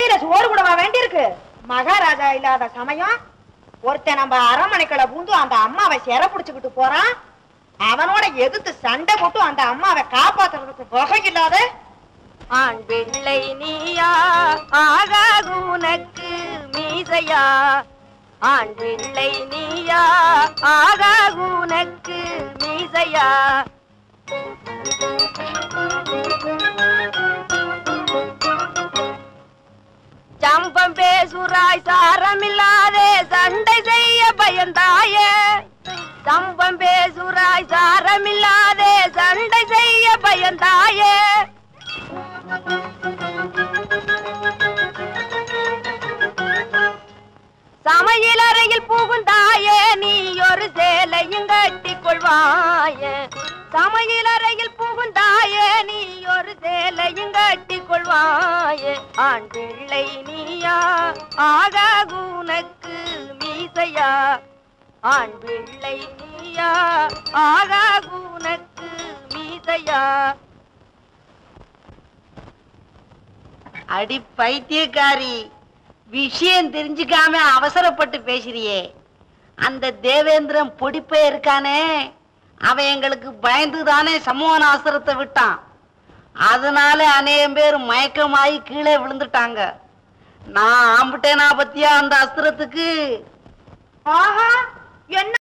பந்தியில சோறு கூடவா வேண்டியிருக்கு மகாராஜா இல்லாத சமயம் ஒருத்தன் நம்ம அரண்மனைக்குள்ள பூந்து அந்த அம்மாவை சிறை புடிச்சுக்கிட்டு போறான் அவனோட எதிர்த்து சண்டை போட்டு அந்த அம்மாவை காப்பாத்துறதுக்கு வகை இல்லாத ஆண் பிள்ளை நீயா ஆகாது உனக்கு மீசையா ஆண் பிள்ளை நீயா ஆகாது உனக்கு மீசையா சம்பம் பேசுராய் சாரமில்லாதே சண்டை செய்ய பயந்தாயே சம்பம் பேசுராய் சாரமில்லாதே சண்டை செய்ய பயந்தாயே சமையலறையில் புகுந்தாயே நீ ஒரு சேலையும் கட்டிக் கொள்வாயே சமையலறையில் புகுந்தாயே நீ ஒரு சேலையும் கட்டிக் கொள்வாயே ஆண் பிள்ளை நீயா ஆகாது உனக்கு மீசையா ஆண் பிள்ளை நீயா ஆகாது உனக்கு மீசையா அடி பைத்தியக்காரி விஷயம் தெரிஞ்சுக்காம அவசரப்பட்டு பேசுறியே அந்த தேவேந்திரன் பொடிப்பே இருக்கானே அவன் எங்களுக்கு பயந்து தானே சமூக அசுரத்தை விட்டான் அதனால அநேகம் பேர் மயக்கமாயி கீழே விழுந்துட்டாங்க நான் ஆம்பிட்டேனா பத்தியா அந்த அஸ்திரத்துக்கு ஆஹா என்ன